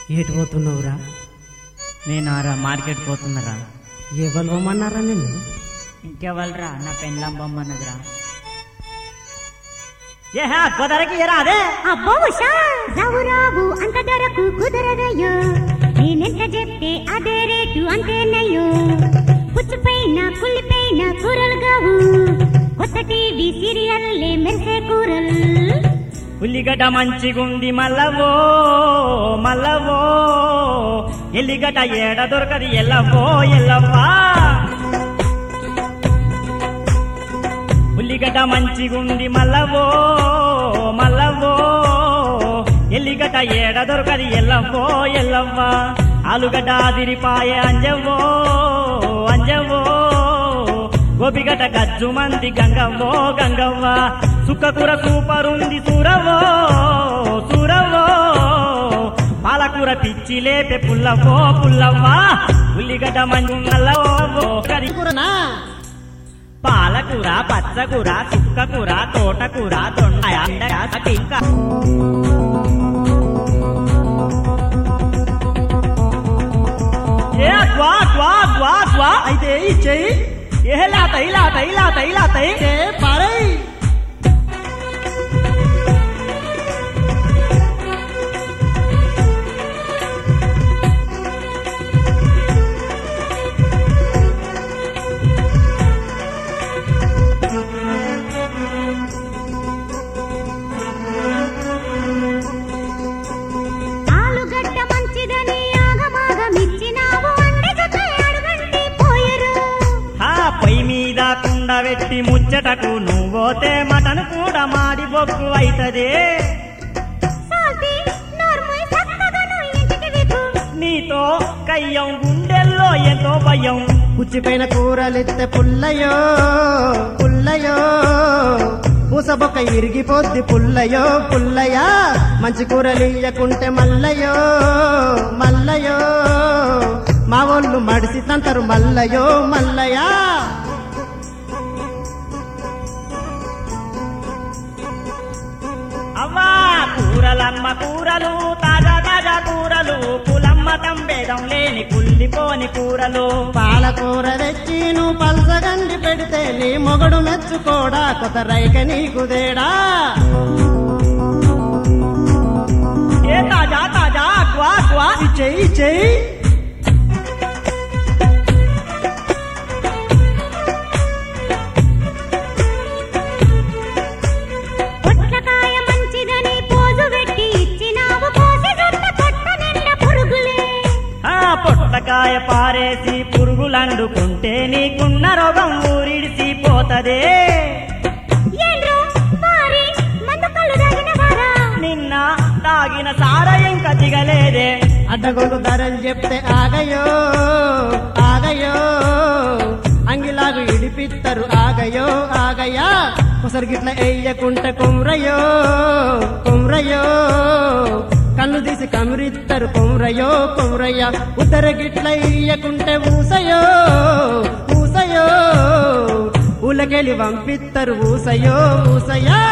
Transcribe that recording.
ఏటు పోతున్నావురా నేను ఆరా మార్కెట్ పోతున్నారా ఎవరు పోమన్నారా నిన్ను ఇంకెవలరా నా పెండ్లం బొమ్మన్నదిరా ఏ కుదరకి ఏరా అదే అబ్బో ఉషా రావు రావు అంత ధరకు కుదరదయ్యో నేనెంత చెప్తే అదే రేటు అంతేనయ్యో పుచ్చుపైన కుళ్ళిపైన కూరలు గావు కొత్త టీవీ సీరియల్లే మెరిసే కూరలు ఉల్లిగడ్డ మంచిగుంది మల్లవో మల్లవో ఎల్లిగడ్డ ఏడ దొరకది ఎల్లవో ఎల్లవ్వా ఉల్లిగడ్డ మంచిగుంది మల్లవో మల్లవో ఎల్లిగడ్డ ఏడ దొరకది ఎల్లవ్వో ఎల్లవ్వా ఆలుగడ్డ అదిరిపాయ అంజవ్వో అంజవ్వో గోపిగడ్డ గజ్జు మంది గంగవ్వో గంగవ్వ సుక్కకూర సూపరుంది సూరవో సూరవో పాలకూర పిచ్చి లేపే పుల్లవో పుల్లవ్వా ఉల్లిగడ్డ మంజు నల్లవో కది కూరనా పాలకూర పచ్చకూర సుక్కకూర తోటకూర దొండ ఇంకా ఏ గ్వా గ్వా గ్వా గ్వా అయితే ఇచ్చేయి ఏ లాతై లాతై లాతై లాతై ఏ పారై ఆలుగడ్డ మంచిదని ఆగమాగమిచ్చినావు అంటే జత అడుగంటి పోయరు ఆ పొయ్యి మీద కుండ పెట్టి ముచ్చటకు నువ్వోతే మటన్ కూడా మాడి బొగ్గు అయితదే సాల్తి నోర్ముయ్ చక్కగను ఇంటికి వికు నీతో కయ్యం గుండెల్లో ఎంతో భయం పుచ్చిపోయిన కూరలిత్తే పుల్లయో పుల్లయో పూసబొక్క ఇరిగిపోద్ది పుల్లయో పుల్లయా మంచి కూరలియ్యకుంటే మల్లయో మల్లయో మా వాళ్ళు మడిసి తంతరు మల్లయో మల్లయా అవ్వా కూరలమ్మ కూరలు తాజా తాజా కూరలు కులమ్మ తంబేదం లేని కుళ్ళిపోని కూరలు పాలకూర తెచ్చి నువ్వు పల్సగండి పెడితే నీ మొగడు మెచ్చుకోడా కొత్త రైక నీకుదేడా ఏ తాజా తాజా క్వా క్వా చెయ్యి చెయ్యి పొట్లకాయ మంచిదని పోజు పెట్టి ఇచ్చినావు పోసి జుట్ట పొట్ట నిండా పురుగులే ఆ పొట్టకాయ పారేసి పురుగులండుకుంటే నీకున్న రోగం ఊరిడిసి పోతదే ఏండ్రో వారి మందు కళ్ళు తాగిన వారా నిన్న తాగిన సార ఇంకా దిగలేదే అడ్డగొండు ధరలు చెప్తే ఆగయో ఆగయో అంగిలాగు ఇడిపిత్తరు ఆగయో ఆగయా ఒకసారి గిట్ల ఎయ్యకుంటే కుమ్రయో కుమ్రయో కన్ను తీసి కమిరిత్తరు కుమ్రయో కుమ్రయ్య ఉత్తర గిట్ల ఇయ్యకుంటే ఊసయో ఊసయో ఊలకెళ్ళి పంపిత్తరు ఊసయో ఊసయా